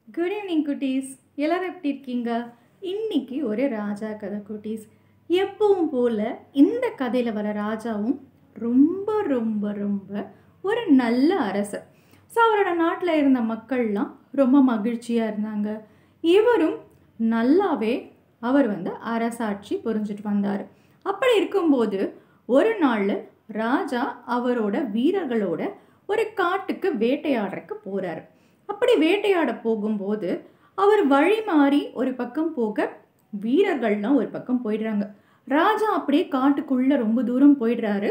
good evening குட்டீஸ் எல்லாரும் எப்படி இருக்கீங்க இன்னைக்கு ஒரு ராஜா கதை குட்டீஸ் எப்பவும் போல இந்த கதையில் வர ராஜாவும் ரொம்ப ரொம்ப ரொம்ப ஒரு நல்ல அரசர் ஸோ அவரோட நாட்டில் இருந்த மக்கள்லாம் ரொம்ப மகிழ்ச்சியாக இருந்தாங்க இவரும் நல்லாவே அவர் வந்து அரசாட்சி புரிஞ்சிட்டு வந்தார் அப்படி இருக்கும்போது ஒரு நாள் ராஜா அவரோட வீரர்களோட ஒரு காட்டுக்கு வேட்டையாடுறதுக்கு போகிறாரு அப்படி வேட்டையாட போகும்போது அவர் வழி மாறி ஒரு பக்கம் போக வீரர்கள்லாம் ஒரு பக்கம் போயிடுறாங்க ராஜா அப்படியே காட்டுக்குள்ள ரொம்ப தூரம் போயிடுறாரு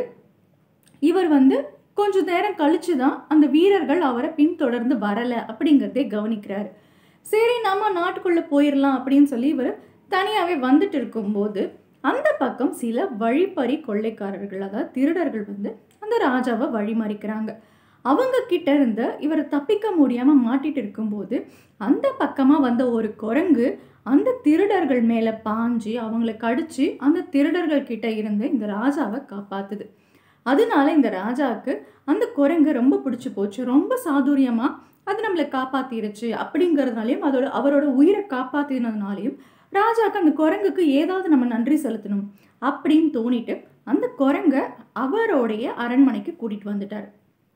இவர் வந்து கொஞ்ச நேரம் கழிச்சு தான் அந்த வீரர்கள் அவரை பின்தொடர்ந்து வரலை அப்படிங்கிறதே கவனிக்கிறாரு சரி நம்ம நாட்டுக்குள்ளே போயிடலாம் அப்படின்னு சொல்லி இவர் தனியாகவே வந்துட்டு இருக்கும்போது அந்த பக்கம் சில வழிப்பறி கொள்ளைக்காரர்கள் அதாவது திருடர்கள் வந்து அந்த ராஜாவை வழிமறிக்கிறாங்க அவங்க கிட்ட இருந்து இவரை தப்பிக்க முடியாமல் மாட்டிட்டு இருக்கும்போது அந்த பக்கமாக வந்த ஒரு குரங்கு அந்த திருடர்கள் மேலே பாஞ்சு அவங்கள கடிச்சு அந்த திருடர்கள் கிட்ட இருந்து இந்த ராஜாவை காப்பாத்துது அதனால இந்த ராஜாவுக்கு அந்த குரங்கு ரொம்ப பிடிச்சி போச்சு ரொம்ப சாதுரியமாக அது நம்மளை காப்பாத்திருச்சு அப்படிங்கிறதுனாலையும் அதோட அவரோட உயிரை காப்பாத்தினதுனாலையும் ராஜாவுக்கு அந்த குரங்குக்கு ஏதாவது நம்ம நன்றி செலுத்தணும் அப்படின்னு தோணிட்டு அந்த குரங்கை அவருடைய அரண்மனைக்கு கூட்டிட்டு வந்துட்டார்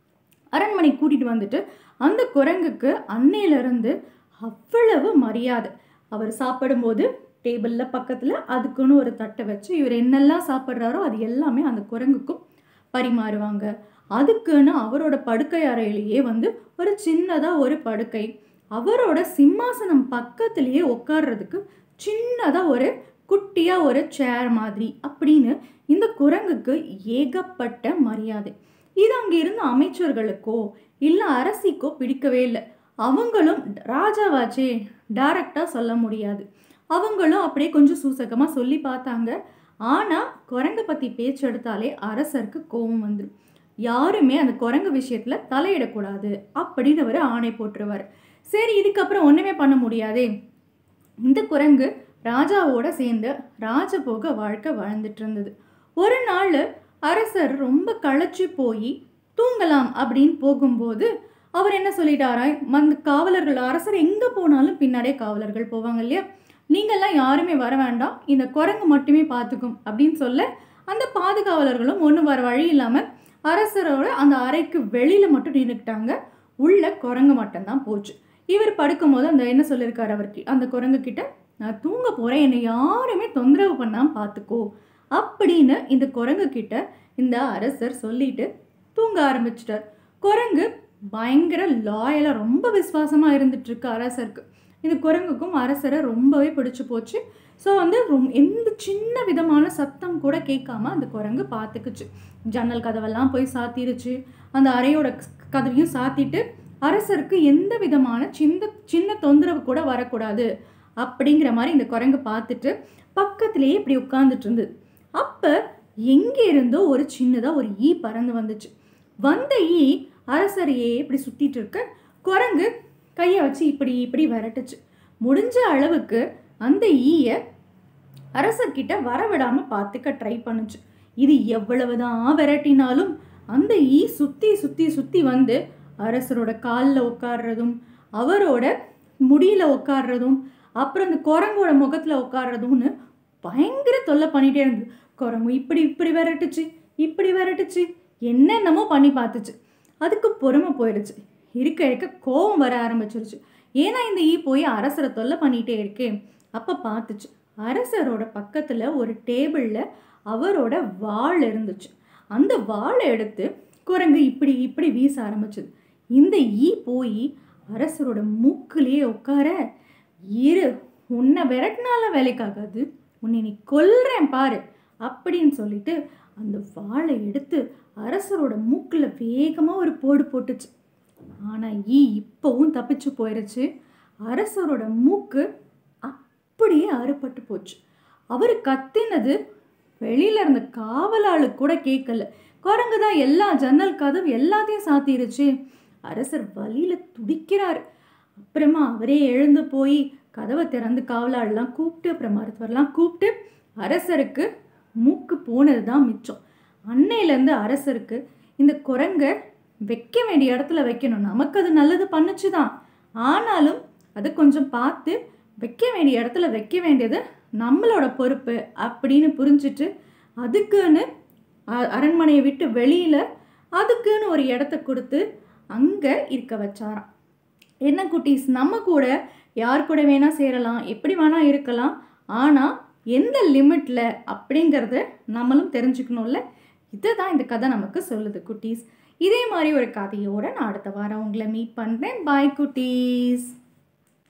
அரண்மனை கூட்டிட்டு வந்துட்டு அந்த குரங்குக்கு அன்னையிலிருந்து அவ்வளவு மரியாதை அவர் சாப்பிடும்போது டேபிளில் பக்கத்தில் அதுக்குன்னு ஒரு தட்டை வச்சு இவர் என்னெல்லாம் சாப்பிட்றாரோ அது எல்லாமே அந்த குரங்குக்கும் பரிமாறுவாங்க அதுக்குன்னு அவரோட படுக்கை அறையிலேயே வந்து ஒரு சின்னதாக ஒரு படுக்கை அவரோட சிம்மாசனம் பக்கத்துலேயே உட்கார்றதுக்கு சின்னதாக ஒரு குட்டியாக ஒரு சேர் மாதிரி அப்படின்னு இந்த குரங்குக்கு ஏகப்பட்ட மரியாதை இது அங்கே இருந்த அமைச்சர்களுக்கோ இல்லை அரசிக்கோ பிடிக்கவே இல்லை அவங்களும் ராஜாவாச்சே டைரக்டாக சொல்ல முடியாது அவங்களும் அப்படியே கொஞ்சம் சூசகமாக சொல்லி பார்த்தாங்க ஆனால் குரங்கை பற்றி பேச்சு எடுத்தாலே அரசருக்கு கோபம் வந்துடும் யாருமே அந்த குரங்கு விஷயத்தில் தலையிடக்கூடாது அப்படின்னு அவர் ஆணை போட்டுருவார் சரி இதுக்கப்புறம் ஒன்றுமே பண்ண முடியாதே இந்த குரங்கு ராஜாவோட சேர்ந்து ராஜபோக வாழ்க்கை வாழ்ந்துட்டு இருந்தது ஒரு நாள் அரசர் ரொம்ப களைச்சு போய் தூங்கலாம் அப்படின்னு போகும்போது அவர் என்ன சொல்லிட்டாரா அந்த காவலர்கள் அரசர் எங்கே போனாலும் பின்னாடியே காவலர்கள் போவாங்க இல்லையா நீங்கள்லாம் யாருமே வர வேண்டாம் இந்த குரங்கு மட்டுமே பார்த்துக்கும் அப்படின்னு சொல்ல அந்த பாதுகாவலர்களும் ஒன்றும் வர வழி இல்லாமல் அரசரோட அந்த அறைக்கு வெளியில் மட்டும் நின்றுக்கிட்டாங்க உள்ள குரங்கு மட்டும்தான் போச்சு இவர் படுக்கும்போது அந்த என்ன சொல்லியிருக்காரு அவருக்கு அந்த குரங்கு கிட்ட நான் தூங்க போகிறேன் என்னை யாருமே தொந்தரவு பண்ணாமல் பார்த்துக்கோ அப்படின்னு இந்த குரங்கு கிட்ட இந்த அரசர் சொல்லிட்டு தூங்க ஆரம்பிச்சிட்டார் குரங்கு பயங்கர லாயலாக ரொம்ப விசுவாசமாக இருந்துட்டு இருக்கு அரசருக்கு இந்த குரங்குக்கும் அரசரை ரொம்பவே பிடிச்சி போச்சு ஸோ வந்து ரொம் எந்த சின்ன விதமான சத்தம் கூட கேட்காம அந்த குரங்கு பார்த்துக்குச்சு ஜன்னல் கதவெல்லாம் போய் சாத்திருச்சு அந்த அறையோட கதவையும் சாத்திட்டு அரசருக்கு எந்த விதமான சின்ன சின்ன தொந்தரவு கூட வரக்கூடாது அப்படிங்கிற மாதிரி இந்த குரங்கு பார்த்துட்டு பக்கத்துலேயே இப்படி உட்காந்துட்டு இருந்தது அப்போ எங்கே இருந்தோ ஒரு சின்னதாக ஒரு ஈ பறந்து வந்துச்சு வந்த ஈ அரசரையே இப்படி சுற்றிட்டு இருக்க குரங்கு கையை வச்சு இப்படி இப்படி விரட்டுச்சு முடிஞ்ச அளவுக்கு அந்த ஈயை அரசர்கிட்ட வரவிடாமல் பார்த்துக்க ட்ரை பண்ணுச்சு இது எவ்வளவுதான் விரட்டினாலும் அந்த ஈ சுற்றி சுற்றி சுற்றி வந்து அரசரோட காலில் உட்கார்றதும் அவரோட முடியில் உட்கார்றதும் அப்புறம் அந்த குரங்கோட முகத்தில் உட்கார்றதும்னு பயங்கர தொல்லை பண்ணிகிட்டே இருந்தது குரங்கு இப்படி இப்படி விரட்டுச்சு இப்படி விரட்டுச்சு என்னென்னமோ பண்ணி பார்த்துச்சு அதுக்கு பொறுமை போயிடுச்சு இருக்க இருக்க கோபம் வர ஆரம்பிச்சிருச்சு ஏன்னா இந்த ஈ போய் அரசரை தொல்லை பண்ணிகிட்டே இருக்கே அப்போ பார்த்துச்சு அரசரோட பக்கத்தில் ஒரு டேபிளில் அவரோட வாள் இருந்துச்சு அந்த வாளை எடுத்து குரங்கு இப்படி இப்படி வீச ஆரம்பிச்சது இந்த ஈ போய் அரசரோட மூக்குலேயே உட்கார இரு உன்னை விரட்டினால வேலைக்காகாது உன்னை நீ கொல்றேன் பாரு அப்படின்னு சொல்லிட்டு அந்த வாளை எடுத்து அரசரோட மூக்கில் வேகமாக ஒரு போடு போட்டுச்சு ஆனால் ஈ இப்போவும் தப்பிச்சு போயிடுச்சு அரசரோட மூக்கு அப்படியே அறுபட்டு போச்சு அவர் கத்தினது வெளியில் இருந்த காவலாளுக்கு கூட கேட்கல குரங்கு தான் எல்லா ஜன்னல் கதவு எல்லாத்தையும் சாத்திருச்சு அரசர் வழியில் துடிக்கிறார் அப்புறமா அவரே எழுந்து போய் கதவை திறந்து காவலாளெலாம் கூப்பிட்டு அப்புறம் மருத்துவர்லாம் கூப்பிட்டு அரசருக்கு மூக்கு போனது தான் மிச்சம் அன்னையிலேருந்து அரசருக்கு இந்த குரங்கை வைக்க வேண்டிய இடத்துல வைக்கணும் நமக்கு அது நல்லது பண்ணுச்சு தான் ஆனாலும் அது கொஞ்சம் பார்த்து வைக்க வேண்டிய இடத்துல வைக்க வேண்டியது நம்மளோட பொறுப்பு அப்படின்னு புரிஞ்சுட்டு அதுக்குன்னு அ- அரண்மனையை விட்டு வெளியில் அதுக்குன்னு ஒரு இடத்த கொடுத்து அங்கே இருக்க வச்சாராம் என்ன குட்டீஸ் நம்ம கூட யார் கூட வேணால் சேரலாம் எப்படி வேணால் இருக்கலாம் ஆனால் எந்த லிமிட்டில் அப்படிங்கிறத நம்மளும் தெரிஞ்சுக்கணும்ல இதை தான் இந்த கதை நமக்கு சொல்லுது குட்டீஸ் இதே மாதிரி ஒரு கதையோட நான் அடுத்த வாரம் உங்களை மீட் பண்ணுறேன் பாய் குட்டீஸ்